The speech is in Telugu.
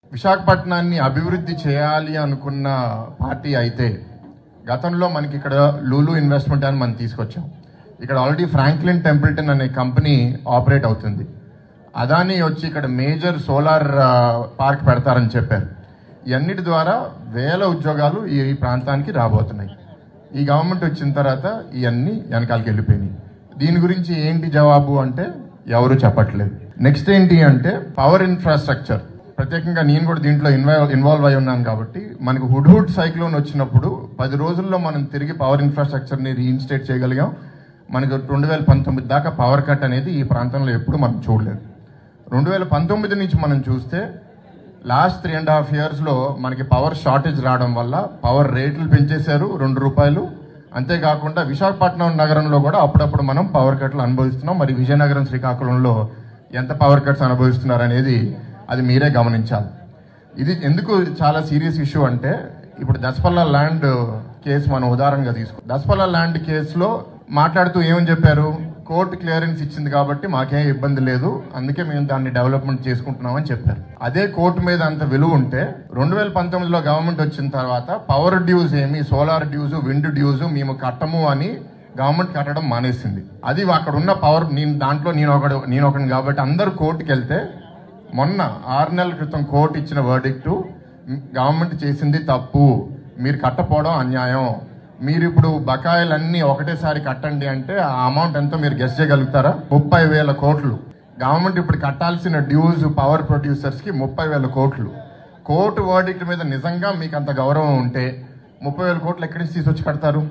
విశాఖపట్నాన్ని అభివృద్ధి చేయాలి అనుకున్న పార్టీ అయితే గతంలో మనకి ఇక్కడ లూలు ఇన్వెస్ట్మెంట్ అని మనం తీసుకొచ్చాం ఇక్కడ ఆల్రెడీ ఫ్రాంక్లిన్ టెంపుల్టన్ అనే కంపెనీ ఆపరేట్ అవుతుంది అదాని వచ్చి ఇక్కడ మేజర్ సోలార్ ఆ, పార్క్ పెడతారని చెప్పారు ఇవన్నిటి ద్వారా వేల ఉద్యోగాలు ఈ ఈ ప్రాంతానికి రాబోతున్నాయి ఈ గవర్నమెంట్ వచ్చిన తర్వాత ఇవన్నీ వెనకాలకి వెళ్ళిపోయినాయి దీని గురించి ఏంటి జవాబు అంటే ఎవరు చెప్పట్లేదు నెక్స్ట్ ఏంటి అంటే పవర్ ఇన్ఫ్రాస్ట్రక్చర్ ప్రత్యేకంగా నేను కూడా దీంట్లో ఇన్వాల్వ్ ఇన్వాల్వ్ అయి ఉన్నాను కాబట్టి మనకు హుడ్ హుడ్ సైక్లోన్ వచ్చినప్పుడు పది రోజుల్లో మనం తిరిగి పవర్ ఇన్ఫ్రాస్ట్రక్చర్ని రీఇన్స్టేట్ చేయగలిగాం మనకు రెండు వేల పంతొమ్మిది దాకా పవర్ కట్ అనేది ఈ ప్రాంతంలో ఎప్పుడు మనం చూడలేదు రెండు వేల పంతొమ్మిది నుంచి మనం చూస్తే లాస్ట్ త్రీ అండ్ హాఫ్ ఇయర్స్లో మనకి పవర్ షార్టేజ్ రావడం వల్ల పవర్ రేట్లు పెంచేశారు రెండు రూపాయలు అంతేకాకుండా విశాఖపట్నం నగరంలో కూడా అప్పుడప్పుడు మనం పవర్ కట్లు అనుభవిస్తున్నాం మరి విజయనగరం శ్రీకాకుళంలో ఎంత పవర్ కట్స్ అనుభవిస్తున్నారు అనేది అది మీరే గమనించాలి ఇది ఎందుకు చాలా సీరియస్ ఇష్యూ అంటే ఇప్పుడు దసపల్ల ల్యాండ్ కేసు మనం ఉదాహరణగా తీసుకో దసపల్ల ల్యాండ్ కేసులో మాట్లాడుతూ ఏమని చెప్పారు కోర్టు క్లియరెన్స్ ఇచ్చింది కాబట్టి మాకేం ఇబ్బంది లేదు అందుకే మేము దాన్ని డెవలప్మెంట్ చేసుకుంటున్నామని చెప్పారు అదే కోర్టు మీద అంత విలువ ఉంటే రెండు వేల పంతొమ్మిదిలో గవర్నమెంట్ వచ్చిన తర్వాత పవర్ డ్యూస్ ఏమి సోలార్ డ్యూస్ విండ్ డ్యూస్ మేము కట్టము అని గవర్నమెంట్ కట్టడం మానేసింది అది అక్కడ ఉన్న పవర్ నేను దాంట్లో నేను ఒకడు నేను ఒకటి కాబట్టి అందరు కోర్టుకి వెళ్తే మొన్న ఆరు నెలల క్రితం కోర్టు ఇచ్చిన వర్డిక్టు గవర్నమెంట్ చేసింది తప్పు మీరు కట్టపోవడం అన్యాయం మీరు ఇప్పుడు బకాయిలన్నీ ఒకటేసారి కట్టండి అంటే ఆ అమౌంట్ ఎంతో మీరు గెస్ చేయగలుగుతారా ముప్పై వేల కోట్లు గవర్నమెంట్ ఇప్పుడు కట్టాల్సిన డ్యూస్ పవర్ ప్రొడ్యూసర్స్ కి ముప్పై వేల కోట్లు కోర్టు వర్డిక్ట్ మీద నిజంగా మీకు అంత గౌరవం ఉంటే ముప్పై వేల కోట్లు ఎక్కడి నుంచి తీసుకొచ్చి కడతారు